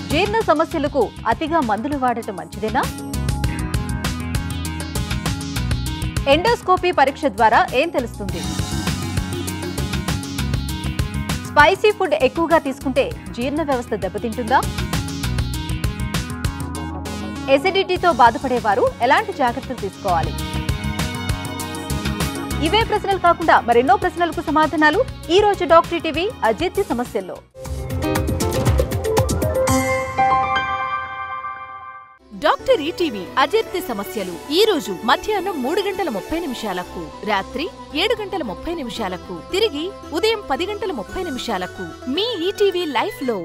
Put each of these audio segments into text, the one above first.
జీర్ణ సమస్యలకు అతిగా మందులు వాడటం మంచిదేనా ఎండోస్కోపీ పరీక్ష ద్వారా ఏం తెలుస్తుంది స్పైసీ ఫుడ్ ఎక్కువగా తీసుకుంటే జీర్ణ వ్యవస్థ దెబ్బతింటుందా ఎసిడిటీతో బాధపడేవారు ఎలాంటి జాగ్రత్తలు తీసుకోవాలి ఇవే ప్రశ్నలు కాకుండా మరెన్నో ప్రశ్నలకు సమాధానాలు ఈ రోజు డాక్టర్ టీవీ అజీర్తి సమస్యల్లో డాక్టర్ ఈటీవీ అజీర్తి సమస్యలు ఈ రోజు మధ్యాహ్నం మూడు గంటల ముప్పై నిమిషాలకు రాత్రి ఏడు గంటల ముప్పై నిమిషాలకు తిరిగి ఉదయం పది గంటల ముప్పై నిమిషాలకు మీ ఈటీవీ లైఫ్ లో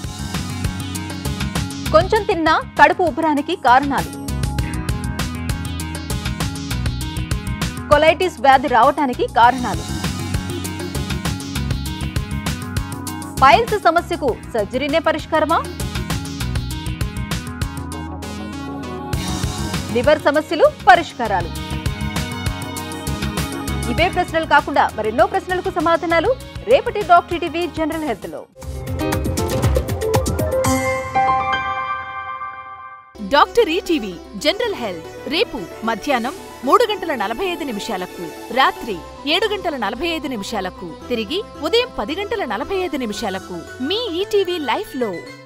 కొంచెం తిన్నా కడుపు ఉబ్బరానికి కారణాలు కొలైటిస్ వ్యాధి రావటానికి కారణాలు పైల్స్ సమస్యకు సర్జరీనే పరిష్కారమా లివర్ సమస్యలు పరిష్కారాలు ఇవే ప్రశ్నలు కాకుండా మరెన్నో ప్రశ్నలకు సమాధానాలు రేపటి డాక్టర్ టీవీ జనరల్ హెల్త్ లో డాక్టర్ ఈటీవీ జనరల్ హెల్త్ రేపు మధ్యాహ్నం మూడు గంటల నలభై ఐదు నిమిషాలకు రాత్రి ఏడు గంటల నలభై ఐదు నిమిషాలకు తిరిగి ఉదయం పది గంటల నలభై ఐదు నిమిషాలకు మీ ఈటీవీ లైఫ్ లో